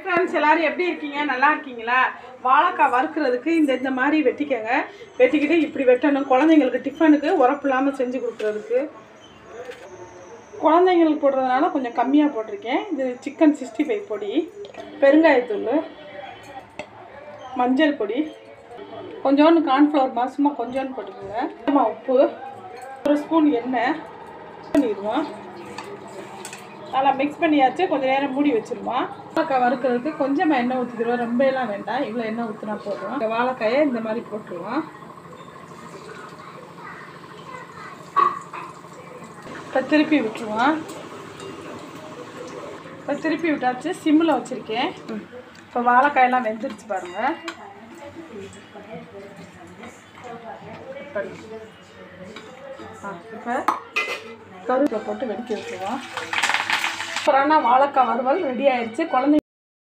friends எல்லாரும் எப்படி இருக்கீங்க நல்லா இருக்கீங்களா வாழைக்காய் வறுக்கிறதுக்கு இந்த இந்த மாதிரி வெட்டிக்கங்க வெட்டிக்கிட்டு இப்படி வெட்டணும் குழந்தைங்களுக்கு டிஃபனுக்கு உரப்பு இல்லாமல் செஞ்சு கொடுக்குறதுக்கு குழந்தைங்களுக்கு போடுறதுனால கொஞ்சம் கம்மியாக போட்டிருக்கேன் இது சிக்கன் சிக்ஸ்டி ஃபைவ் பொடி பெருங்காயத்தூள் மஞ்சள் பொடி கொஞ்சோண்டு கார்ன்ஃப்ளவர் மாசமாக கொஞ்சோண்டு போட்டுக்கோங்க கொஞ்சமாக உப்பு ஒரு ஸ்பூன் எண்ணெய் பண்ணிடுவோம் நல்லா மிக்ஸ் பண்ணியாச்சு கொஞ்சம் நேரம் மூடி வச்சிருவோம் வாழைக்காய் வறுக்கிறதுக்கு கொஞ்சமாக எண்ணெய் ஊற்றிக்கிறோம் ரொம்ப எல்லாம் வேண்டாம் இவ்வளோ எண்ணெய் ஊற்றினா போதும் இந்த வாழைக்காயை இந்த மாதிரி போட்டுருவோம் இப்போ திருப்பி விட்டுருவோம் இப்போ திருப்பி விட்டாச்சு சிம்மில் வச்சுருக்கேன் இப்போ வாழைக்காயெல்லாம் வெந்துருச்சு பாருங்கள் ஆ இப்போ கருவேப்பிலை போட்டு வெடிக்க விட்டுருவோம் சூப்பரான வாழைக்காய் வறுவல் ரெடி ஆயிடுச்சு குழந்தைங்க